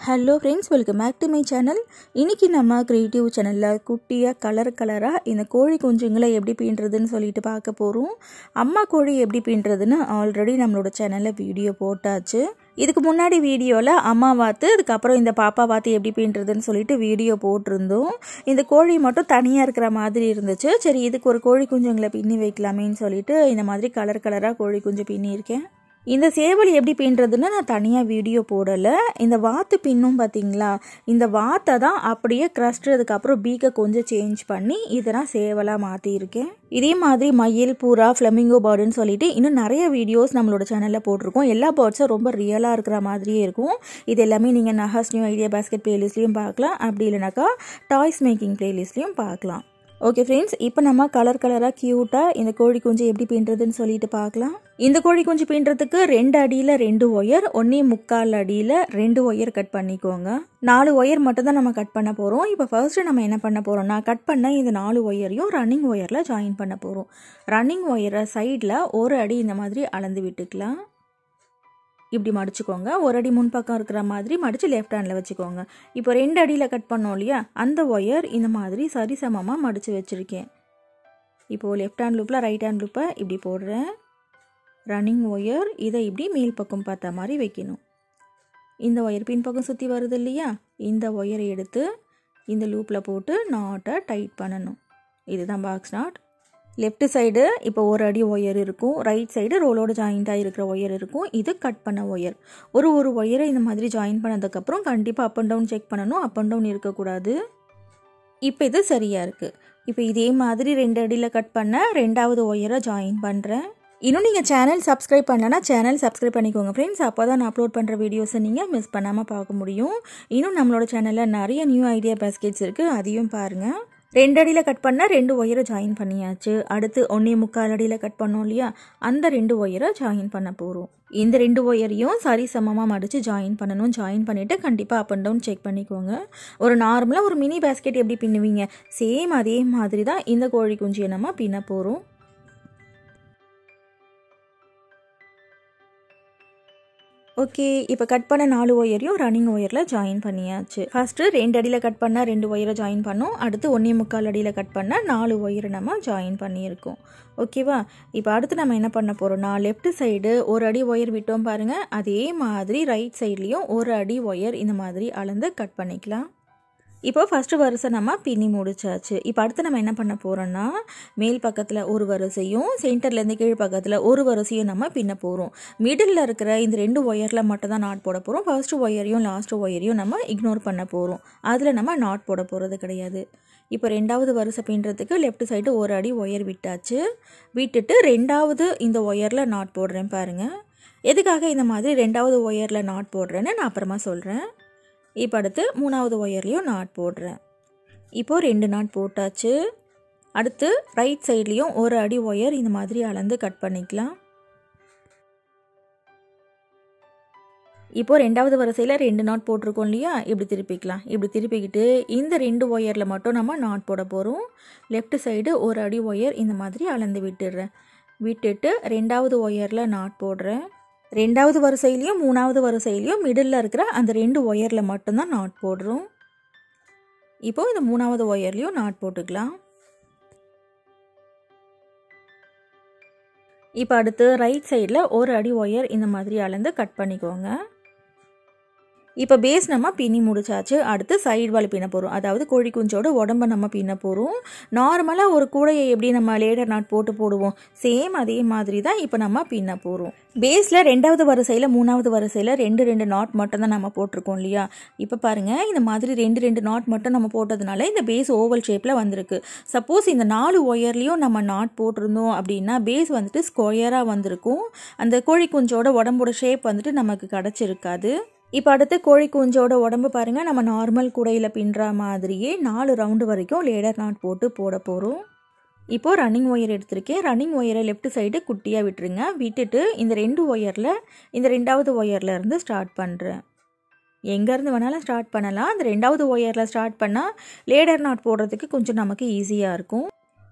hello friends welcome back to my channel இன்றைக்கி நம்ம creative சேனலில் குட்டியாக கலர் கலராக இந்த கோழி குஞ்சுங்களை எப்படி பீன்றதுன்னு சொல்லிட்டு பார்க்க போகிறோம் அம்மா கோழி எப்படி பீன்றதுன்னு ஆல்ரெடி நம்மளோட சேனலில் வீடியோ போட்டாச்சு இதுக்கு முன்னாடி வீடியோவில் அம்மா வாத்து அதுக்கப்புறம் இந்த பாப்பா வாத்து எப்படி பீன்றதுன்னு சொல்லிட்டு வீடியோ போட்டிருந்தோம் இந்த கோழி மட்டும் தனியாக இருக்கிற மாதிரி இருந்துச்சு சரி இதுக்கு ஒரு கோழி குஞ்சுங்களை பின்னி வைக்கலாமேன்னு சொல்லிட்டு இந்த மாதிரி கலர் கலராக கோழி குஞ்சு பின்னியிருக்கேன் இந்த சேவல் எப்படி பின்னுறதுன்னு நான் தனியாக வீடியோ போடலை இந்த வாத்து பின்னும் பார்த்தீங்களா இந்த வாத்தை தான் அப்படியே க்ரஸ்ட்றதுக்கு அப்புறம் பீக்கை கொஞ்சம் சேஞ்ச் பண்ணி இதை நான் சேவலாக மாற்றியிருக்கேன் இதே மாதிரி மயில் பூரா ஃப்ளமிங்கோ பேர்டுன்னு சொல்லிட்டு இன்னும் நிறைய வீடியோஸ் நம்மளோட சேனலில் போட்டிருக்கோம் எல்லா பேர்ட்ஸும் ரொம்ப ரியலாக இருக்கிற மாதிரியே இருக்கும் இது எல்லாமே நீங்கள் நஹாஸ் நியூ ஐடியா பேஸ்கெட் பிளேலிஸ்ட்லேயும் பார்க்கலாம் அப்படி இல்லைனாக்கா டாய்ஸ் மேக்கிங் பிளேலிஸ்ட்லேயும் பார்க்கலாம் ஓகே ஃப்ரெண்ட்ஸ் இப்போ நம்ம கலர் கலராக க்யூட்டாக இந்த கோழி குஞ்சு எப்படி பின்னுறதுன்னு சொல்லிட்டு பார்க்கலாம் இந்த கோழி குஞ்சு பின்னுறதுக்கு ரெண்டு அடியில் ரெண்டு ஒயர் ஒன்றே முக்கால் அடியில் ரெண்டு ஒயர் கட் பண்ணிக்கோங்க நாலு ஒயர் மட்டும் தான் நம்ம கட் பண்ண போகிறோம் இப்போ ஃபர்ஸ்ட்டு நம்ம என்ன பண்ண போகிறோம்னா கட் பண்ண இந்த நாலு ஒயரையும் ரன்னிங் ஒயரில் ஜாயின் பண்ண போகிறோம் ரன்னிங் ஒயரை சைடில் ஒரு அடி இந்த மாதிரி அளந்து விட்டுக்கலாம் இப்படி மடிச்சுக்கோங்க ஒரு அடி முன்பக்கம் இருக்கிற மாதிரி மடித்து லெஃப்ட் ஹேண்டில் வச்சுக்கோங்க இப்போ ரெண்டு அடியில் கட் பண்ணோம் இல்லையா அந்த ஒயர் இந்த மாதிரி சரிசமமாக மடித்து வச்சுருக்கேன் இப்போது லெஃப்ட் ஹேண்ட் லூப்பில் ரைட் ஹேண்ட் லூப்பை இப்படி போடுறேன் ரன்னிங் ஒயர் இதை இப்படி மேல் பக்கம் பார்த்த மாதிரி வைக்கணும் இந்த ஒயர் பின்பக்கம் சுற்றி வருது இல்லையா இந்த ஒயரை எடுத்து இந்த லூப்பில் போட்டு நாட்டை டைட் பண்ணணும் இதுதான் பாக்ஸ் நாட் லெஃப்ட் சைடு இப்போ ஒரு அடி ஒயர் இருக்கும் ரைட் சைடு ரோலோட ஜாயிண்ட்டாக இருக்கிற ஒயர் இருக்கும் இது கட் பண்ண ஒயர் ஒரு ஒரு ஒயரை இந்த மாதிரி ஜாயின் பண்ணதுக்கப்புறம் கண்டிப்பாக அப் அண்ட் டவுன் செக் பண்ணணும் அப் அண்ட் டவுன் இருக்கக்கூடாது இப்போ இது சரியாக இருக்குது இப்போ இதே மாதிரி ரெண்டு அடியில் கட் பண்ண ரெண்டாவது ஒயரை ஜாயின் பண்ணுறேன் இன்னும் நீங்கள் சேனல் சப்ஸ்கிரைப் பண்ணலன்னா சேனல் சப்ஸ்கிரைப் பண்ணிக்கோங்க ஃப்ரெண்ட்ஸ் அப்போ தான் நான் அப்லோட் பண்ணுற வீடியோஸை நீங்கள் மிஸ் பண்ணாமல் பார்க்க முடியும் இன்னும் நம்மளோட சேனலில் நிறைய நியூ ஐடியா பேஸ்கெட்ஸ் இருக்குது அதையும் பாருங்கள் ரெண்டு அடியில் கட் பண்ணால் ரெண்டு ஒயரை ஜாயின் பண்ணியாச்சு அடுத்து ஒன்றே முக்கால் அடியில் கட் பண்ணோம் இல்லையா அந்த ரெண்டு ஒயரை ஜாயின் பண்ண போகிறோம் இந்த ரெண்டு ஒயரையும் சரி சமமாக மடித்து ஜாயின் பண்ணணும் ஜாயின் பண்ணிவிட்டு கண்டிப்பாக அப் அண்ட் டவுன் செக் பண்ணிக்கோங்க ஒரு நார்மலாக ஒரு மினி பேஸ்கெட் எப்படி பின்னுவீங்க சேம் அதே மாதிரி தான் இந்த கோழி குஞ்சியை நம்ம பின்ன போகிறோம் ஓகே இப்போ கட் பண்ண நாலு ஒயரையும் ரன்னிங் ஒயரில் ஜாயின் பண்ணியாச்சு ஃபஸ்ட்டு ரெண்டு அடியில் கட் பண்ணால் ரெண்டு ஒயரை ஜாயின் பண்ணோம் அடுத்து ஒன்றே முக்கால் அடியில் கட் பண்ணால் நாலு ஒயரை நம்ம ஜாயின் பண்ணியிருக்கோம் ஓகேவா இப்போ அடுத்து நம்ம என்ன பண்ண போகிறோம்னா லெஃப்ட் சைடு ஒரு அடி ஒயர் விட்டோம் பாருங்கள் அதே மாதிரி ரைட் சைட்லேயும் ஒரு அடி ஒயர் இந்த மாதிரி அளந்து கட் பண்ணிக்கலாம் இப்போ ஃபஸ்ட்டு வரிசை நம்ம பின்னி முடிச்சாச்சு இப்போ அடுத்து நம்ம என்ன பண்ண போகிறோம்னா மேல் பக்கத்தில் ஒரு வரிசையும் சென்டர்லேருந்து கீழ் பக்கத்தில் ஒரு வரிசையும் நம்ம பின்ன போகிறோம் மிடில் இருக்கிற இந்த ரெண்டு ஒயரில் மட்டும் தான் நாட் போட போகிறோம் ஃபர்ஸ்ட் ஒயரையும் லாஸ்ட் ஒயரையும் நம்ம இக்னோர் பண்ண போகிறோம் அதில் நம்ம நாட் போட போகிறது கிடையாது இப்போ ரெண்டாவது வரிசை பின்னுறதுக்கு லெஃப்ட் சைடு ஒரு அடி ஒயர் விட்டாச்சு விட்டுட்டு ரெண்டாவது இந்த ஒயரில் நாட் போடுறேன் பாருங்கள் எதுக்காக இந்த மாதிரி ரெண்டாவது ஒயரில் நாட் போடுறேன்னு நான் அப்புறமா சொல்கிறேன் இப்போ அடுத்து மூணாவது ஒயர்லேயும் நாட் போடுறேன் இப்போது ரெண்டு நாட் போட்டாச்சு அடுத்து ரைட் சைட்லேயும் ஒரு அடி ஒயர் இந்த மாதிரி அளந்து கட் பண்ணிக்கலாம் இப்போது ரெண்டாவது வரிசையில் ரெண்டு நாட் போட்டிருக்கோம் இல்லையா இப்படி திருப்பிக்கலாம் இப்படி திருப்பிக்கிட்டு இந்த ரெண்டு ஒயரில் மட்டும் நம்ம நாட் போட போகிறோம் லெஃப்ட் சைடு ஒரு அடி ஒயர் இந்த மாதிரி அளந்து விட்டுடுறேன் விட்டுட்டு ரெண்டாவது ஒயரில் நாட் போடுறேன் ரெண்டாவது வரிசையிலையும் மூணாவது வரிசையிலையும் மிடில் இருக்கிற அந்த ரெண்டு ஒயரில் மட்டும்தான் நாட் போடுறோம் இப்போது இந்த மூணாவது ஒயர்லேயும் நாட் போட்டுக்கலாம் இப்போ அடுத்து ரைட் சைடில் ஒரு அடி ஒயர் இந்த மாதிரி அளந்து கட் பண்ணிக்கோங்க இப்போ பேஸ் நம்ம பின்னி முடிச்சாச்சு அடுத்து சைடு வால் பின்ன போகிறோம் அதாவது கோழி குஞ்சோட உடம்ப நம்ம பின்ன போகிறோம் நார்மலாக ஒரு கூடையை எப்படி நம்ம லேடர் நாட் போட்டு போடுவோம் சேம் அதே மாதிரி தான் இப்போ நம்ம பின்ன போகிறோம் பேஸில் ரெண்டாவது வரிசையில் மூணாவது வரிசையில் ரெண்டு ரெண்டு நாட் மட்டும் தான் நம்ம போட்டிருக்கோம் இல்லையா இப்போ பாருங்கள் இந்த மாதிரி ரெண்டு ரெண்டு நாட் மட்டும் நம்ம போட்டதுனால இந்த பேஸ் ஓவல் ஷேப்பில் வந்திருக்கு சப்போஸ் இந்த நாலு ஒயர்லேயும் நம்ம நாட் போட்டிருந்தோம் அப்படின்னா பேஸ் வந்துட்டு ஸ்கொயராக வந்திருக்கும் அந்த கோழி குஞ்சோட உடம்போட ஷேப் வந்துட்டு நமக்கு கிடச்சிருக்காது இப்போ அடுத்து கோழி குஞ்சோட உடம்பு பாருங்கள் நம்ம நார்மல் குடையில் பின்னுற மாதிரியே நாலு ரவுண்டு வரைக்கும் லேடர் நாட் போட்டு போட போகிறோம் இப்போது ரன்னிங் ஒயர் எடுத்திருக்கேன் ரன்னிங் ஒயரை லெஃப்ட் சைடு குட்டியாக விட்டுருங்க விட்டுட்டு இந்த ரெண்டு ஒயரில் இந்த ரெண்டாவது ஒயரில் இருந்து ஸ்டார்ட் பண்ணுறேன் எங்கேருந்து வேணாலும் ஸ்டார்ட் பண்ணலாம் அந்த ரெண்டாவது ஒயரில் ஸ்டார்ட் பண்ணால் லேடர் நாட் போடுறதுக்கு கொஞ்சம் நமக்கு ஈஸியாக இருக்கும்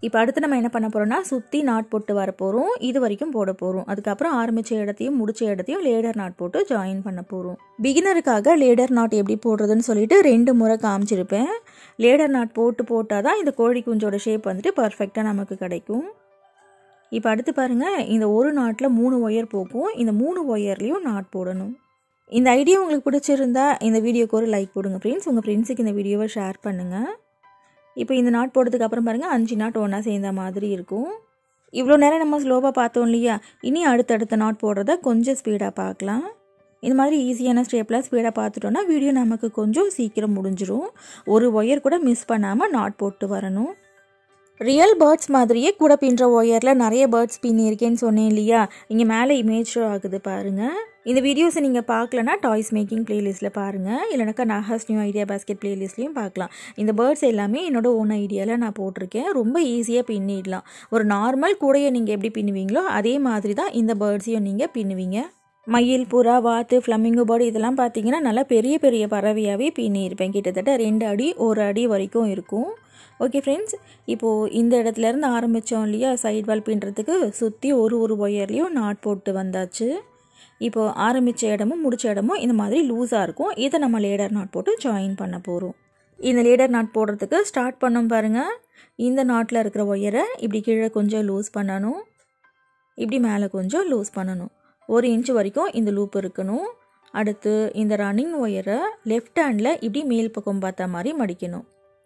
இப்போ அடுத்து நம்ம என்ன பண்ண போகிறோம்னா சுற்றி நாட் போட்டு வர போகிறோம் இது வரைக்கும் போட போகிறோம் அதுக்கப்புறம் ஆரம்பித்த இடத்தையும் முடிச்ச இடத்தையும் லேடர் நாட் போட்டு ஜாயின் பண்ண போகிறோம் பிகினருக்காக லேடர் நாட் எப்படி போடுறதுன்னு சொல்லிட்டு ரெண்டு முறை காமிச்சிருப்பேன் லேடர் நாட் போட்டு போட்டால் தான் இந்த கோழி குஞ்சோட ஷேப் வந்துட்டு பர்ஃபெக்டாக நமக்கு கிடைக்கும் இப்போ அடுத்து பாருங்கள் இந்த ஒரு நாட்டில் மூணு ஒயர் போகும் இந்த மூணு ஒயர்லேயும் நாட் போடணும் இந்த ஐடியா உங்களுக்கு பிடிச்சிருந்தா இந்த வீடியோக்கு ஒரு லைக் போடுங்க ஃப்ரெண்ட்ஸ் உங்கள் ஃப்ரெண்ட்ஸுக்கு இந்த வீடியோவை ஷேர் பண்ணுங்கள் இப்போ இந்த நாட் போட்டதுக்கு அப்புறம் பாருங்கள் அஞ்சு நாட் ஒன்றா சேர்ந்த மாதிரி இருக்கும் இவ்வளோ நேரம் நம்ம ஸ்லோவாக பார்த்தோம் இல்லையா இனி அடுத்தடுத்த நாட் போடுறத கொஞ்சம் ஸ்பீடாக பார்க்கலாம் இந்த மாதிரி ஈஸியான ஸ்டெப்பில் ஸ்பீடாக பார்த்துட்டோன்னா வீடியோ நமக்கு கொஞ்சம் சீக்கிரம் முடிஞ்சிரும் ஒரு ஒயர் கூட மிஸ் பண்ணாமல் நாட் போட்டு வரணும் ரியல் பேர்ட்ஸ் மாதிரியே கூட பின்ற ஒயரில் நிறைய பேர்ட்ஸ் பின்னிருக்கேன்னு சொன்னேன் இல்லையா இங்கே மேலே இமேஜ் ஷோ ஆகுது பாருங்கள் இந்த வீடியோஸை நீங்கள் பார்க்கலனா டாய்ஸ் மேக்கிங் பிளேலிஸ்ட்டில் பாருங்கள் இல்லைனாக்கா நஹாஸ் நியூ ஐடியா பாஸ்கெட் பிளேலிஸ்ட்லையும் பார்க்கலாம் இந்த பேர்ட்ஸ் எல்லாமே என்னோட ஓன் ஐடியாவில் நான் போட்டிருக்கேன் ரொம்ப ஈஸியாக பின்னிடலாம் ஒரு நார்மல் கூடையை நீங்கள் எப்படி பின்னுவீங்களோ அதே மாதிரி தான் இந்த பேர்ட்ஸையும் நீங்கள் பின்னுவீங்க மயில் புறா வாத்து ஃப்ளமிங்கோ பேர்டு இதெல்லாம் பார்த்தீங்கன்னா நல்லா பெரிய பெரிய பறவையாகவே பின்னியிருப்பேன் கிட்டத்தட்ட ரெண்டு அடி ஒரு அடி வரைக்கும் இருக்கும் ஓகே ஃப்ரெண்ட்ஸ் இப்போது இந்த இடத்துலேருந்து ஆரம்பித்தோம் இல்லையா சைட் வால் பின்னுறதுக்கு சுற்றி ஒரு ஒரு ஒயர்லேயும் நாட் போட்டு வந்தாச்சு இப்போது ஆரம்பித்த இடமும் முடித்த இடமும் இந்த மாதிரி லூஸாக இருக்கும் இதை நம்ம லேடர் நாட் போட்டு ஜாயின் பண்ண போகிறோம் இந்த லேடர் நாட் போடுறதுக்கு ஸ்டார்ட் பண்ணோம் பாருங்கள் இந்த நாட்டில் இருக்கிற ஒயரை இப்படி கீழே கொஞ்சம் லூஸ் பண்ணணும் இப்படி மேலே கொஞ்சம் லூஸ் பண்ணணும் ஒரு இன்ச் வரைக்கும் இந்த லூப் இருக்கணும் அடுத்து இந்த ரன்னிங் ஒயரை லெஃப்ட் ஹேண்டில் இப்படி மேல் பக்கம் பார்த்த மாதிரி மடிக்கணும்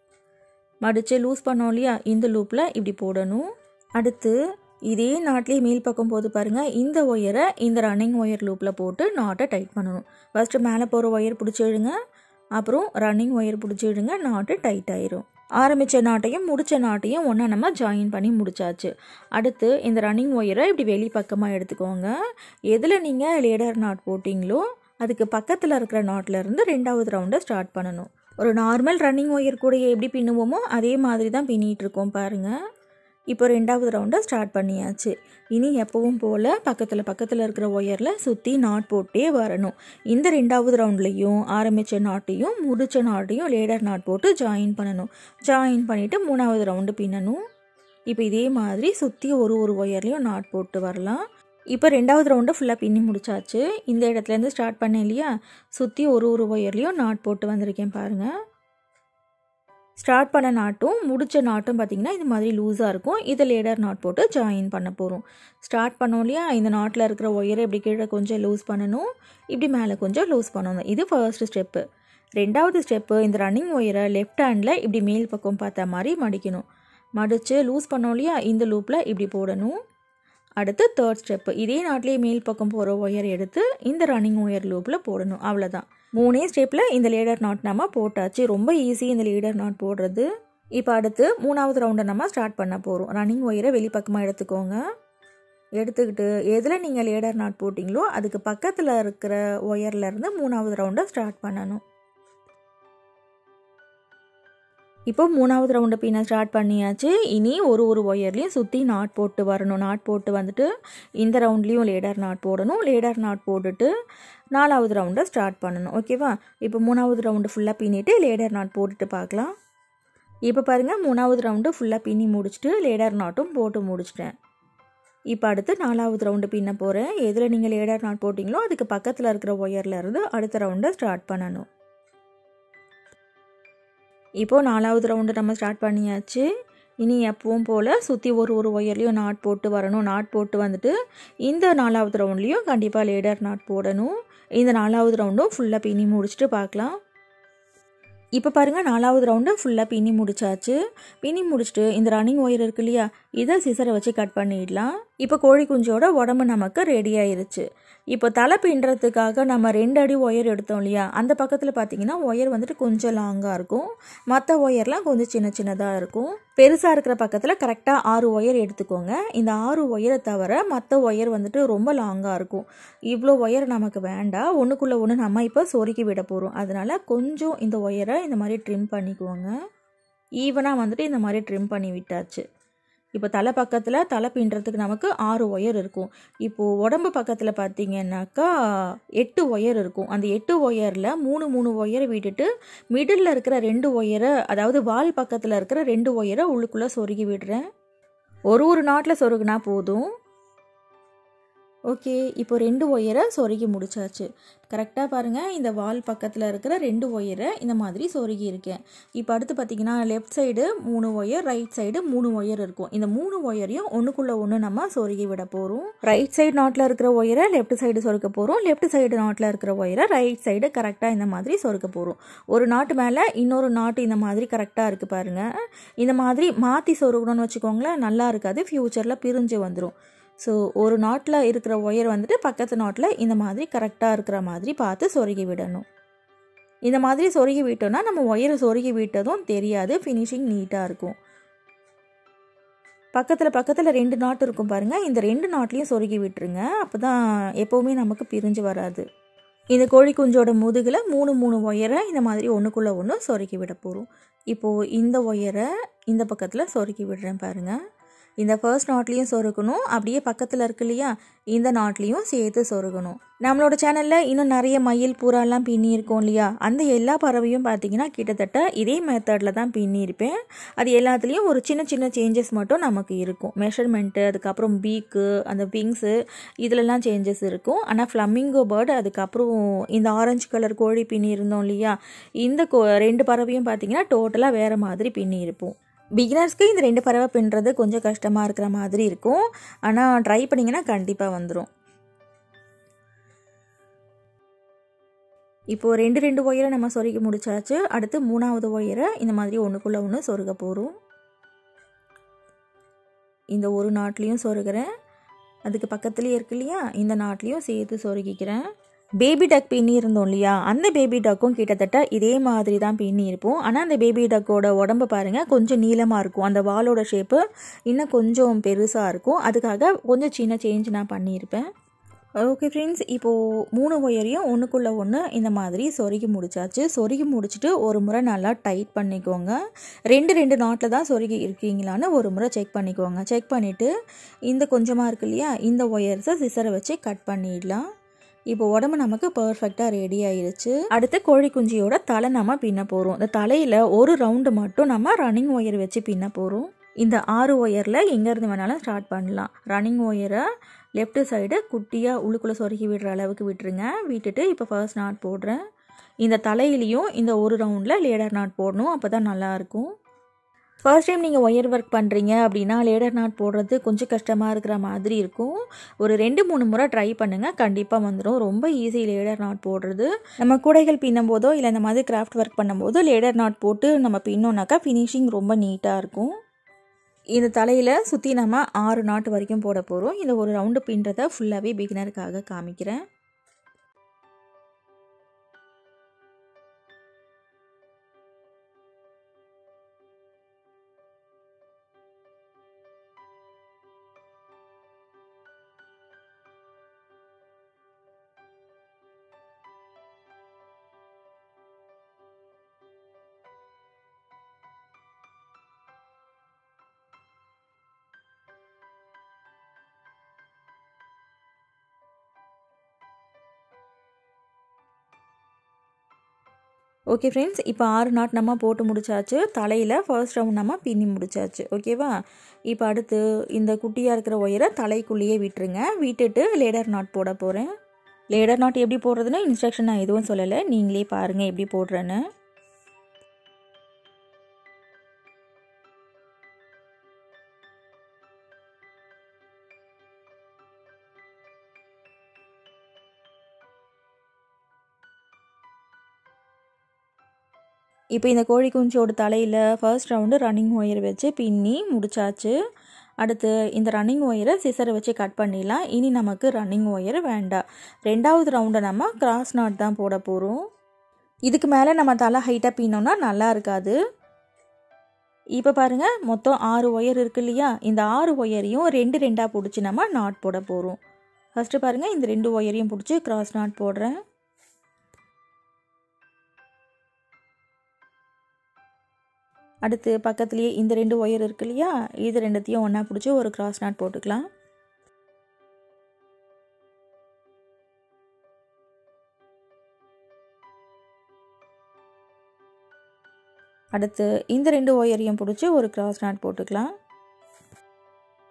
மடித்து லூஸ் பண்ணோம் இல்லையா இந்த லூப்பில் இப்படி போடணும் அடுத்து இதே நாட்லேயே மேல் பக்கம் போது பாருங்கள் இந்த ஒயரை இந்த ரன்னிங் ஒயர் லூப்பில் போட்டு நாட்டை டைட் பண்ணணும் ஃபஸ்ட்டு மேலே போகிற ஒயர் பிடிச்சி இழுங்க அப்புறம் ரன்னிங் ஒயர் பிடிச்சி இழுங்க நாட்டு டைட் ஆயிரும் ஆரம்பித்த நாட்டையும் முடித்த நாட்டையும் ஒன்றா நம்ம ஜாயின் பண்ணி முடிச்சாச்சு அடுத்து இந்த ரன்னிங் ஒயரை இப்படி வெளி பக்கமாக எடுத்துக்கோங்க எதில் நீங்கள் லேடர் நாட் போட்டிங்களோ அதுக்கு பக்கத்தில் இருக்கிற நாட்டிலேருந்து ரெண்டாவது ரவுண்டை ஸ்டார்ட் பண்ணணும் ஒரு நார்மல் ரன்னிங் ஒயர் கூட எப்படி பின்னுவோமோ அதே மாதிரி தான் பின்னிட்டு இருக்கோம் பாருங்கள் இப்போ ரெண்டாவது ரவுண்டை ஸ்டார்ட் பண்ணியாச்சு இனி எப்பவும் போல் பக்கத்தில் பக்கத்தில் இருக்கிற ஒயரில் சுற்றி நாட் போட்டே வரணும் இந்த ரெண்டாவது ரவுண்ட்லேயும் ஆரம்பித்த நாட்டையும் முடித்த நாட்டையும் லேடர் நாட் போட்டு ஜாயின் பண்ணணும் ஜாயின் பண்ணிவிட்டு மூணாவது ரவுண்டு பின்னணும் இப்போ இதே மாதிரி சுற்றி ஒரு ஒரு ஒயர்லேயும் நாட் போட்டு வரலாம் இப்போ ரெண்டாவது ரவுண்டை ஃபுல்லாக பின்னி முடிச்சாச்சு இந்த இடத்துலேருந்து ஸ்டார்ட் பண்ணேன் இல்லையா சுற்றி ஒரு ஒரு ஒயர்லேயும் நாட் போட்டு வந்திருக்கேன் பாருங்கள் ஸ்டார்ட் பண்ண நாட்டும் முடித்த நாட்டும் பார்த்திங்கன்னா இது மாதிரி லூஸாக இருக்கும் இதை லேடர் நாட் போட்டு ஜாயின் பண்ண போகிறோம் ஸ்டார்ட் பண்ணோம் இல்லையா இந்த நாட்டில் இருக்கிற ஒயரை இப்படி கீழே கொஞ்சம் லூஸ் பண்ணணும் இப்படி மேலே கொஞ்சம் லூஸ் பண்ணணும் இது ஃபர்ஸ்ட் ஸ்டெப்பு ரெண்டாவது ஸ்டெப்பு இந்த ரன்னிங் ஒயரை லெஃப்ட் ஹேண்டில் இப்படி மேல் பக்கம் பார்த்த மாதிரி மடிக்கணும் மடித்து லூஸ் பண்ணோம் இல்லையா இந்த லூப்பில் இப்படி போடணும் அடுத்து தேர்ட் ஸ்டெப்பு இதே நாட்டிலே மேல் பக்கம் போகிற ஒயர் எடுத்து இந்த ரன்னிங் ஒயர் லூப்பில் போடணும் அவ்வளோதான் மூணே ஸ்டெப்பில் இந்த லேடர் நாட் நம்ம போட்டாச்சு ரொம்ப ஈஸி இந்த லேடர் நாட் போடுறது இப்போ அடுத்து மூணாவது ரவுண்டை நம்ம ஸ்டார்ட் பண்ண போகிறோம் ரன்னிங் ஒயரை வெளிப்பக்கமாக எடுத்துக்கோங்க எடுத்துக்கிட்டு எதில் நீங்கள் லேடர் நாட் போட்டிங்களோ அதுக்கு பக்கத்தில் இருக்கிற ஒயர்லேருந்து மூணாவது ரவுண்டை ஸ்டார்ட் பண்ணணும் இப்போ மூணாவது ரவுண்டை பின்ன ஸ்டார்ட் பண்ணியாச்சு இனி ஒரு ஒரு ஒயர்லேயும் சுற்றி நாட் போட்டு வரணும் நாட் போட்டு வந்துட்டு இந்த ரவுண்ட்லேயும் லேடர் நாட் போடணும் லேடர் நாட் போட்டுட்டு நாலாவது ரவுண்டை ஸ்டார்ட் பண்ணணும் ஓகேவா இப்போ மூணாவது ரவுண்டு ஃபுல்லாக பின்னிட்டு லேடர் நாட் போட்டுட்டு பார்க்கலாம் இப்போ பாருங்கள் மூணாவது ரவுண்டு ஃபுல்லாக பின்னி முடிச்சுட்டு லேடர் நாட்டும் போட்டு முடிச்சிட்டேன் இப்போ அடுத்து நாலாவது ரவுண்டு பின்ன போகிறேன் எதில் நீங்கள் லேடர் நாட் போட்டிங்களோ அதுக்கு பக்கத்தில் இருக்கிற ஒயர்லேருந்து அடுத்த ரவுண்டை ஸ்டார்ட் பண்ணணும் இப்போது நாலாவது ரவுண்டு நம்ம ஸ்டார்ட் பண்ணியாச்சு இனி எப்பவும் போல் சுற்றி ஒரு ஒரு ஒயர்லேயும் நாட் போட்டு வரணும் நாட் போட்டு வந்துட்டு இந்த நாலாவது ரவுண்ட்லேயும் கண்டிப்பாக லேடர் நாட் போடணும் இந்த நாலாவது ரவுண்டும் ஃபுல்லாக பின்னி முடிச்சுட்டு பார்க்கலாம் இப்போ பாருங்கள் நாலாவது ரவுண்டு ஃபுல்லாக பின்னி முடிச்சாச்சு பின்னி முடிச்சுட்டு இந்த ரன்னிங் ஒயர் இருக்கு இல்லையா இதை சிசரை வச்சு கட் பண்ணிடலாம் இப்போ கோழி குஞ்சோட உடம்பு நமக்கு ரெடி ஆயிருச்சு இப்போ தலை பின்னுறதுக்காக நம்ம ரெண்டு அடி ஒயர் எடுத்தோம் இல்லையா அந்த பக்கத்தில் பார்த்தீங்கன்னா ஒயர் வந்துட்டு கொஞ்சம் லாங்காக இருக்கும் மற்ற ஒயர்லாம் கொஞ்சம் சின்ன சின்னதாக இருக்கும் பெருசாக இருக்கிற பக்கத்தில் கரெக்டாக ஆறு ஒயர் எடுத்துக்கோங்க இந்த ஆறு ஒயரை தவிர மற்ற ஒயர் வந்துட்டு ரொம்ப லாங்காக இருக்கும் இவ்வளோ ஒயர் நமக்கு வேண்டாம் ஒன்றுக்குள்ளே ஒன்று நம்ம இப்போ சொருக்கி விட போகிறோம் அதனால் கொஞ்சம் இந்த ஒயரை இந்த மாதிரி ட்ரிம் பண்ணிக்குவோங்க ஈவனாக வந்துட்டு இந்த மாதிரி ட்ரிம் பண்ணி விட்டாச்சு இப்போ தலை பக்கத்தில் தலை பின்னுறதுக்கு நமக்கு ஆறு ஒயர் இருக்கும் இப்போது உடம்பு பக்கத்தில் பார்த்தீங்கன்னாக்கா எட்டு ஒயர் இருக்கும் அந்த எட்டு ஒயரில் மூணு மூணு ஒயரை விட்டுட்டு மிடில் இருக்கிற ரெண்டு ஒயரை அதாவது வால் பக்கத்தில் இருக்கிற ரெண்டு ஒயரை உள்ளுக்குள்ளே சொருகி விடுறேன் ஒரு ஒரு நாட்டில் சொருகுனா போதும் ஓகே இப்போ ரெண்டு ஒயரை சொருகி முடிச்சாச்சு கரெக்டாக பாருங்கள் இந்த வால் பக்கத்தில் இருக்கிற ரெண்டு ஒயரை இந்த மாதிரி சொருகி இருக்கேன் இப்போ அடுத்து பார்த்தீங்கன்னா லெஃப்ட் சைடு மூணு ஒயர் ரைட் சைடு மூணு ஒயர் இருக்கும் இந்த மூணு ஒயரையும் ஒன்றுக்குள்ளே ஒன்று நம்ம சொருகி விட போகிறோம் ரைட் சைடு நாட்டில் இருக்கிற ஒயரை லெஃப்ட் சைடு சொருக்க போகிறோம் லெஃப்ட் சைடு நாட்டில் இருக்கிற ஒயரை ரைட் சைடு கரெக்டாக இந்த மாதிரி சொருக்க போகிறோம் ஒரு நாட்டு மேலே இன்னொரு நாட்டு இந்த மாதிரி கரெக்டாக இருக்குது பாருங்கள் இந்த மாதிரி மாற்றி சொருகணும்னு வச்சுக்கோங்களேன் நல்லா இருக்காது ஃப்யூச்சரில் பிரிஞ்சு வந்துடும் ஸோ ஒரு நாட்டில் இருக்கிற ஒயர் வந்துட்டு பக்கத்து நாட்டில் இந்த மாதிரி கரெக்டாக இருக்கிற மாதிரி பார்த்து சொருகி விடணும் இந்த மாதிரி சொருகி விட்டோம்னா நம்ம ஒயரை சொருகி விட்டதும் தெரியாது ஃபினிஷிங் நீட்டாக இருக்கும் பக்கத்தில் பக்கத்தில் ரெண்டு நாட்டு இருக்கும் பாருங்கள் இந்த ரெண்டு நாட்லேயும் சொருகி விட்டுருங்க அப்போ தான் எப்போவுமே நமக்கு பிரிஞ்சு வராது இந்த கோழி குஞ்சோட முதுகில் மூணு மூணு ஒயரை இந்த மாதிரி ஒன்றுக்குள்ளே ஒன்று சொருகி விட போகிறோம் இப்போது இந்த ஒயரை இந்த பக்கத்தில் சொருகி விடுறேன் பாருங்கள் இந்த ஃபர்ஸ்ட் நாட்லேயும் சொருகணும் அப்படியே பக்கத்தில் இருக்கு இல்லையா இந்த நாட்லேயும் சேர்த்து சொருகணும் நம்மளோட சேனலில் இன்னும் நிறைய மயில் புறாலாம் பின்னி இருக்கோம் இல்லையா அந்த எல்லா பறவையும் பார்த்தீங்கன்னா கிட்டத்தட்ட இதே மெத்தடில் தான் பின்னியிருப்பேன் அது எல்லாத்துலேயும் ஒரு சின்ன சின்ன சேஞ்சஸ் மட்டும் நமக்கு இருக்கும் மெஷர்மெண்ட்டு அதுக்கப்புறம் பீக்கு அந்த விங்ஸு இதிலெல்லாம் சேஞ்சஸ் இருக்கும் ஆனால் ஃப்ளமிங்கோ பேர்டு அதுக்கப்புறம் இந்த ஆரஞ்சு கலர் கோழி பின்னி இருந்தோம் இல்லையா இந்த கோ ரெண்டு பறவையும் பார்த்தீங்கன்னா டோட்டலாக வேறு மாதிரி பின்னி இருப்போம் பிகினர்ஸ்க்கு இந்த ரெண்டு பறவை பின்னுறது கொஞ்சம் கஷ்டமாக இருக்கிற மாதிரி இருக்கும் ஆனால் ட்ரை பண்ணிங்கன்னா கண்டிப்பாக வந்துடும் இப்போது ரெண்டு ரெண்டு ஒயரை நம்ம சொருகி முடிச்சாச்சு அடுத்து மூணாவது ஒயரை இந்த மாதிரி ஒன்றுக்குள்ளே ஒன்று சொருக போகிறோம் இந்த ஒரு நாட்லேயும் சொருகிறேன் அதுக்கு பக்கத்துலேயே இருக்கு இல்லையா இந்த நாட்லேயும் சேர்த்து சொருகிக்கிறேன் பேபி டக் பின்னி இருந்தோம் இல்லையா அந்த பேபி டக்கும் கிட்டத்தட்ட இதே மாதிரி தான் பின்னி இருப்போம் ஆனால் அந்த பேபி டக்கோட உடம்பு பாருங்கள் கொஞ்சம் நீளமாக இருக்கும் அந்த வாலோட ஷேப்பு இன்னும் கொஞ்சம் பெருசாக இருக்கும் அதுக்காக கொஞ்சம் சின்ன சேஞ்ச் நான் பண்ணியிருப்பேன் ஓகே ஃப்ரெண்ட்ஸ் இப்போது மூணு ஒயரையும் ஒன்றுக்குள்ளே ஒன்று இந்த மாதிரி சொருகி முடிச்சாச்சு சொருகி முடிச்சுட்டு ஒரு முறை நல்லா டைட் பண்ணிக்கோங்க ரெண்டு ரெண்டு நாட்டில் தான் சொருகி இருக்கீங்களான்னு ஒரு முறை செக் பண்ணிக்கோங்க செக் பண்ணிவிட்டு இந்த கொஞ்சமாக இருக்கு இல்லையா இந்த ஒயர்ஸை சிசரை வச்சு கட் பண்ணிடலாம் இப்போ உடம்பு நமக்கு பர்ஃபெக்டாக ரெடி ஆயிருச்சு அடுத்து கோழி குஞ்சியோட தலை நம்ம பின்ன போகிறோம் இந்த தலையில் ஒரு ரவுண்டு மட்டும் நம்ம ரன்னிங் ஒயர் வச்சு பின்ன போகிறோம் இந்த ஆறு ஒயரில் எங்கேருந்து வேணாலும் ஸ்டார்ட் பண்ணலாம் ரன்னிங் ஒயரை லெஃப்ட் சைடு குட்டியாக உள்ளுக்குள்ளே சொருகி விடுற அளவுக்கு விட்டுருங்க விட்டுட்டு இப்போ ஃபர்ஸ்ட் நாட் போடுறேன் இந்த தலையிலையும் இந்த ஒரு ரவுண்டில் லேடர் நாட் போடணும் அப்போ தான் நல்லாயிருக்கும் ஃபர்ஸ்ட் டைம் நீங்கள் ஒயர் ஒர்க் பண்ணுறீங்க அப்படின்னா லேடர் நாட் போடுறது கொஞ்சம் கஷ்டமாக இருக்கிற மாதிரி இருக்கும் ஒரு ரெண்டு மூணு முறை ட்ரை பண்ணுங்கள் கண்டிப்பாக வந்துடும் ரொம்ப ஈஸி லேடர் நாட் போடுறது நம்ம கூடைகள் பின்னும் போதோ இல்லை இந்த மாதிரி கிராஃப்ட் ஒர்க் பண்ணும்போதோ லேடர் நாட் போட்டு நம்ம பின்னோம்னாக்கா ஃபினிஷிங் ரொம்ப நீட்டாக இருக்கும் இந்த தலையில் சுற்றி நம்ம ஆறு நாட்டு வரைக்கும் போட போகிறோம் இந்த ஒரு ரவுண்டு பின்றதை ஃபுல்லாகவே பிகினருக்காக காமிக்கிறேன் ஓகே ஃப்ரெண்ட்ஸ் இப்போ ஆறு நாட் நம்ம போட்டு முடிச்சாச்சு தலையில் ஃபர்ஸ்ட் ரவுண்ட் நம்ம பின்னி முடிச்சாச்சு ஓகேவா இப்போ அடுத்து இந்த குட்டியாக இருக்கிற ஒயரை தலைக்குள்ளேயே விட்டுருங்க விட்டுட்டு லேடர் நாட் போட போகிறேன் லேடர் நாட் எப்படி போடுறதுன்னு இன்ஸ்ட்ரக்ஷன் நான் எதுவும் சொல்லலை நீங்களே பாருங்கள் எப்படி போடுறேன்னு இப்போ இந்த கோழி குஞ்சோட தலையில் ஃபர்ஸ்ட் ரவுண்டு ரன்னிங் ஒயர் வச்சு பின்னி முடிச்சாச்சு அடுத்து இந்த ரன்னிங் ஒயரை சிசரை வச்சு கட் பண்ணிடலாம் இனி நமக்கு ரன்னிங் ஒயர் வேண்டாம் ரெண்டாவது ரவுண்டை நம்ம கிராஸ் நாட் தான் போட போகிறோம் இதுக்கு மேலே நம்ம தலை ஹைட்டாக பின்னோம்னா நல்லா இருக்காது இப்போ பாருங்கள் மொத்தம் ஆறு ஒயர் இருக்கு இல்லையா இந்த ஆறு ஒயரையும் ரெண்டு ரெண்டாக பிடிச்சி நம்ம நாட் போட போகிறோம் ஃபஸ்ட்டு பாருங்கள் இந்த ரெண்டு ஒயரையும் பிடிச்சி கிராஸ் நாட் போடுறேன் அடுத்து பக்கத்துலேயே இந்த ரெண்டு ஒயர் இருக்கு இல்லையா இது ரெண்டுத்தையும் ஒன்றா பிடிச்சி ஒரு கிராஸ் நாட் போட்டுக்கலாம் அடுத்து இந்த ரெண்டு ஒயரையும் பிடிச்சி ஒரு கிராஸ் நாட் போட்டுக்கலாம்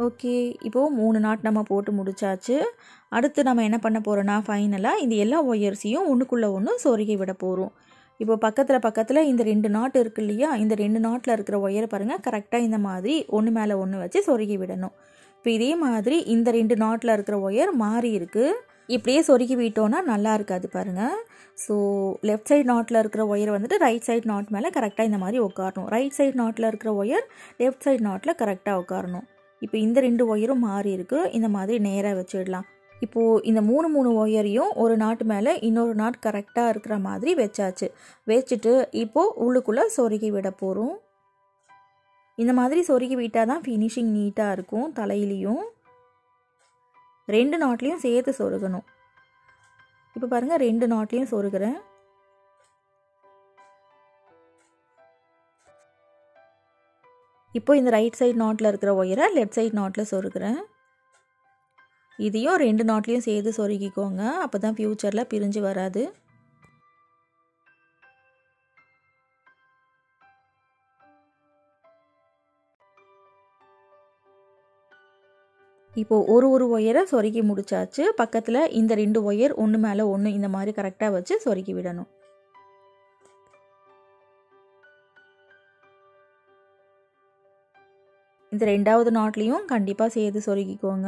ஓகே இப்போது மூணு நாட் நம்ம போட்டு முடிச்சாச்சு அடுத்து நம்ம என்ன பண்ண போகிறோன்னா ஃபைனலாக இந்த எல்லா ஒயர்ஸையும் ஒன்றுக்குள்ளே ஒன்று சொருகி விட போகிறோம் இப்போ பக்கத்தில் பக்கத்தில் இந்த ரெண்டு நாட் இருக்கு இல்லையா இந்த ரெண்டு நாட்டில் இருக்கிற ஒயரை பாருங்கள் கரெக்டாக இந்த மாதிரி ஒன்று மேலே ஒன்று வச்சு சொருகி விடணும் இப்போ இதே மாதிரி இந்த ரெண்டு நாட்டில் இருக்கிற ஒயர் மாறி இருக்குது இப்படியே சொருகி விட்டோன்னா நல்லா இருக்காது பாருங்கள் ஸோ லெஃப்ட் சைட் நாட்டில் இருக்கிற ஒயர் வந்துட்டு ரைட் சைட் நாட் மேலே கரெக்டாக இந்த மாதிரி உட்காரணும் ரைட் சைட் நாட்டில் இருக்கிற ஒயர் லெஃப்ட் சைட் நாட்டில் கரெக்டாக உட்காரணும் இப்போ இந்த ரெண்டு ஒயரும் மாறி இருக்குது இந்த மாதிரி நேராக வச்சிடலாம் இப்போது இந்த மூணு மூணு ஒயரையும் ஒரு நாட்டு மேலே இன்னொரு நாட் கரெக்டாக இருக்கிற மாதிரி வச்சாச்சு வச்சுட்டு இப்போது உள்ளுக்குள்ளே சொருகி விட போகிறோம் இந்த மாதிரி சொருகி விட்டால் தான் ஃபினிஷிங் நீட்டாக இருக்கும் தலையிலையும் ரெண்டு நாட்லேயும் சேர்த்து சொருகணும் இப்போ பாருங்கள் ரெண்டு நாட்லேயும் சொருகிறேன் இப்போ இந்த ரைட் சைட் நாட்டில் இருக்கிற ஒயரை லெஃப்ட் சைட் நாட்டில் சொருகிறேன் இதையும் ரெண்டு நாட்லேயும் சேர்த்து சொருகிக்கோங்க அப்போ தான் ஃப்யூச்சரில் பிரிஞ்சு வராது இப்போது ஒரு ஒரு ஒயரை சொருகி முடிச்சாச்சு பக்கத்தில் இந்த ரெண்டு ஒயர் ஒன்று மேலே ஒன்று இந்த மாதிரி கரெக்டாக வச்சு சொருகி விடணும் இந்த ரெண்டாவது நாட்லேயும் கண்டிப்பாக சேர்த்து சொருகிக்கோங்க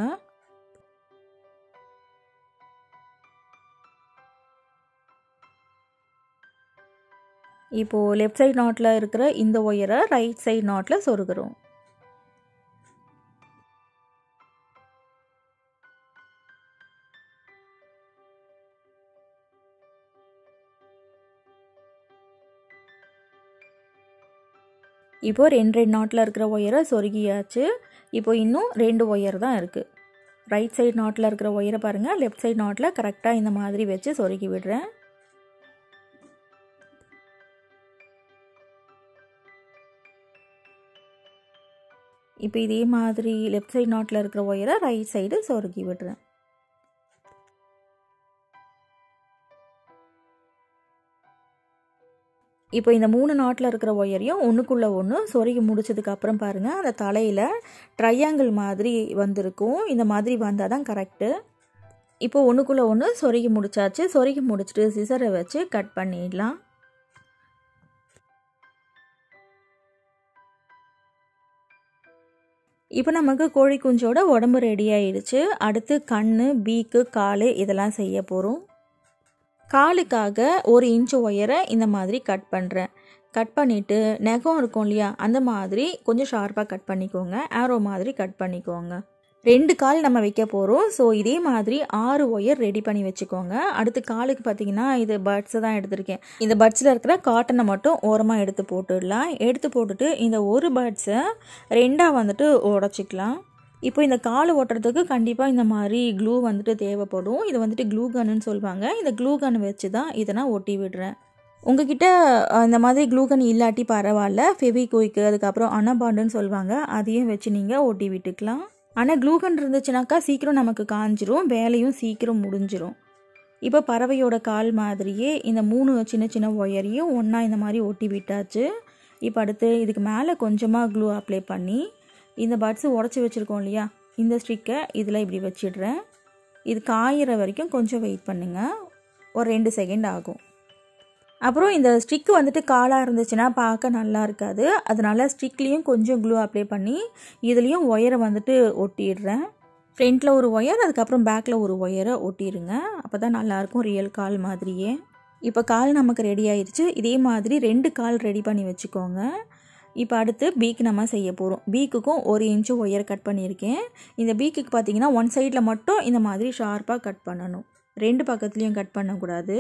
இப்போது லெஃப்ட் சைட் நாட்டில் இருக்கிற இந்த ஒயரை ரைட் சைட் நாட்டில் சொருகிறோம் இப்போது ரெண்டு ரெண்டு நாட்டில் இருக்கிற ஒயரை சொருகியாச்சு இப்போ இன்னும் ரெண்டு ஒயர் தான் இருக்குது ரைட் சைடு நாட்டில் இருக்கிற ஒயரை பாருங்கள் லெஃப்ட் சைடு நாட்டில் கரெக்டாக இந்த மாதிரி வச்சு சொருகி விடுறேன் இப்போ இதே மாதிரி லெஃப்ட் சைடு நாட்டில் இருக்கிற ஒயரை ரைட் சைடு சொருகி விடுறேன் இப்போ இந்த மூணு நாட்டில் இருக்கிற ஒயரையும் ஒன்றுக்குள்ளே ஒன்று சொருகி முடிச்சதுக்கு அப்புறம் பாருங்கள் அந்த தலையில் ட்ரையாங்கிள் மாதிரி வந்திருக்கும் இந்த மாதிரி வந்தால் தான் கரெக்டு இப்போ ஒன்றுக்குள்ளே ஒன்று சொருகி முடிச்சாச்சு சொருகி முடிச்சுட்டு சிசரை வச்சு கட் பண்ணிடலாம் இப்போ நமக்கு கோழி குஞ்சோட உடம்பு ரெடி ஆயிடுச்சு அடுத்து கண் பீக்கு கால் இதெல்லாம் செய்ய போகிறோம் காலுக்காக ஒரு இன்ச்சு ஒயரை இந்த மாதிரி கட் பண்ணுறேன் கட் பண்ணிவிட்டு நெகம் இருக்கும் இல்லையா அந்த மாதிரி கொஞ்சம் ஷார்ப்பாக கட் பண்ணிக்கோங்க ஆரோ மாதிரி கட் பண்ணிக்கோங்க ரெண்டு கால் நம்ம வைக்க போகிறோம் ஸோ இதே மாதிரி ஆறு ஒயர் ரெடி பண்ணி வச்சுக்கோங்க அடுத்து காலுக்கு பார்த்தீங்கன்னா இது பட்ஸை தான் எடுத்திருக்கேன் இந்த பட்ஸில் இருக்கிற காட்டனை மட்டும் ஓரமாக எடுத்து போட்டுடலாம் எடுத்து போட்டுட்டு இந்த ஒரு பட்ஸை ரெண்டாக வந்துட்டு உடச்சிக்கலாம் இப்போ இந்த கால் ஓட்டுறதுக்கு கண்டிப்பாக இந்த மாதிரி க்ளூ வந்துட்டு தேவைப்படும் இது வந்துட்டு க்ளூ கன்னுன்னு சொல்லுவாங்க இந்த க்ளூ கன் வச்சு தான் இதை நான் ஒட்டி விடுறேன் உங்ககிட்ட இந்த மாதிரி க்ளூ கன் இல்லாட்டி பரவாயில்ல ஃபெவிக்விக்கு அதுக்கப்புறம் அனபாண்டுன்னு சொல்லுவாங்க அதையும் வச்சு நீங்கள் ஒட்டி விட்டுக்கலாம் ஆனால் க்ளூ கன் இருந்துச்சுனாக்கா சீக்கிரம் நமக்கு காஞ்சிரும் வேலையும் சீக்கிரம் முடிஞ்சிரும் இப்போ பறவையோட கால் மாதிரியே இந்த மூணு சின்ன சின்ன ஒயரையும் ஒன்றா இந்த மாதிரி ஒட்டி விட்டாச்சு இப்போ அடுத்து இதுக்கு மேலே கொஞ்சமாக க்ளூ அப்ளை பண்ணி இந்த பட்ஸு உடச்சி வச்சுருக்கோம் இல்லையா இந்த ஸ்டிக்கை இதில் இப்படி வச்சிடுறேன் இது காயிற வரைக்கும் கொஞ்சம் வெயிட் பண்ணுங்கள் ஒரு ரெண்டு செகண்ட் ஆகும் அப்புறம் இந்த ஸ்டிக்கு வந்துட்டு காலாக இருந்துச்சுன்னா பார்க்க நல்லா இருக்காது அதனால் ஸ்டிக்லேயும் கொஞ்சம் க்ளூ அப்ளை பண்ணி இதுலேயும் ஒயரை வந்துட்டு ஒட்டிடுறேன் ஃப்ரண்ட்டில் ஒரு ஒயர் அதுக்கப்புறம் பேக்கில் ஒரு ஒயரை ஒட்டிடுங்க அப்போ தான் நல்லாயிருக்கும் ரியல் கால் மாதிரியே இப்போ கால் நமக்கு ரெடி ஆயிடுச்சு இதே மாதிரி ரெண்டு கால் ரெடி பண்ணி வச்சுக்கோங்க இப்போ அடுத்து பீக் நம்ம செய்ய போகிறோம் பீக்குக்கும் ஒரு இன்ச்சு ஒயர் கட் பண்ணியிருக்கேன் இந்த பீக்குக்கு பார்த்தீங்கன்னா ஒன் சைடில் மட்டும் இந்த மாதிரி ஷார்ப்பாக கட் பண்ணணும் ரெண்டு பக்கத்துலேயும் கட் பண்ணக்கூடாது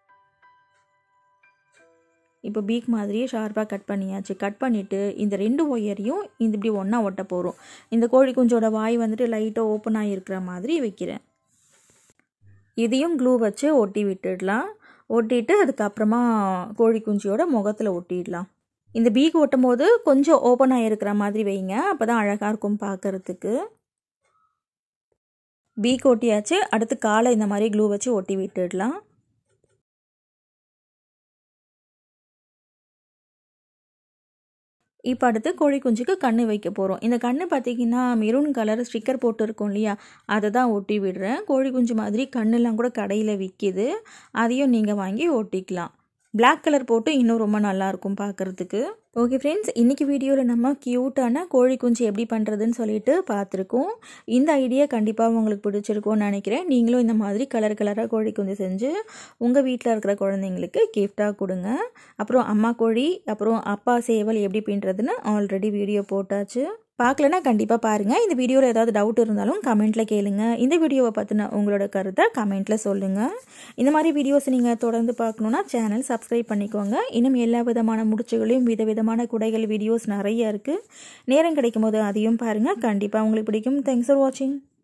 இப்போ பீக் மாதிரியே ஷார்ப்பாக கட் பண்ணியாச்சு கட் பண்ணிவிட்டு இந்த ரெண்டு ஒயரையும் இந்த இப்படி ஒன்றா ஒட்ட போகிறோம் இந்த கோழி குஞ்சோட வாய் வந்துட்டு லைட்டாக ஓப்பன் ஆகிருக்கிற மாதிரி வைக்கிறேன் இதையும் க்ளூ வச்சு ஒட்டி விட்டுடலாம் ஒட்டிட்டு அதுக்கப்புறமா கோழி குஞ்சியோட முகத்தில் ஒட்டிடலாம் இந்த பீக் ஒட்டும் போது கொஞ்சம் ஓப்பன் ஆகிருக்கிற மாதிரி வைங்க அப்போ தான் அழகாக இருக்கும் பார்க்குறதுக்கு பீக் ஒட்டியாச்சு அடுத்து காலை இந்த மாதிரி க்ளூ வச்சு ஒட்டி விட்டுடலாம் இப்போ அடுத்து கோழி குஞ்சுக்கு கண்ணு வைக்க போகிறோம் இந்த கண்ணு பார்த்தீங்கன்னா மெரூன் கலர் ஸ்டிக்கர் போட்டு இருக்கும் இல்லையா அதை தான் ஒட்டி விடுறேன் கோழி குஞ்சு மாதிரி கண்ணெல்லாம் கூட கடையில் விற்கிது அதையும் நீங்கள் வாங்கி ஒட்டிக்கலாம் Black கலர் போட்டு இன்னும் ரொம்ப நல்லாயிருக்கும் பார்க்குறதுக்கு ஓகே ஃப்ரெண்ட்ஸ் இன்றைக்கி வீடியோவில் நம்ம க்யூட்டான கோழி குஞ்சு எப்படி பண்ணுறதுன்னு சொல்லிட்டு பார்த்துருக்கோம் இந்த ஐடியா கண்டிப்பாக உங்களுக்கு பிடிச்சிருக்கும்னு நினைக்கிறேன் நீங்களும் இந்த மாதிரி கலர் கலராக கோழி குஞ்சு செஞ்சு உங்கள் வீட்டில் இருக்கிற குழந்தைங்களுக்கு கிஃப்டாக கொடுங்க அப்புறம் அம்மா கோழி அப்புறம் அப்பா சேவல் எப்படி பின்னுறதுன்னு ஆல்ரெடி வீடியோ போட்டாச்சு பார்க்கலனா கண்டிப்பாக பாருங்கள் இந்த வீடியோவில் ஏதாவது டவுட் இருந்தாலும் கமெண்ட்டில் கேளுங்க இந்த வீடியோவை பற்றின உங்களோட கருத்தை கமெண்ட்டில் சொல்லுங்கள் இந்த மாதிரி வீடியோஸ் நீங்கள் தொடர்ந்து பார்க்கணுன்னா சேனல் சப்ஸ்கிரைப் பண்ணிக்கோங்க இன்னும் எல்லா விதமான முடிச்சுகளையும் விதவிதமான குடைகள் வீடியோஸ் நிறைய இருக்குது நேரம் கிடைக்கும் போது அதையும் பாருங்கள் கண்டிப்பாக உங்களுக்கு பிடிக்கும் தேங்க்ஸ் ஃபார் வாட்சிங்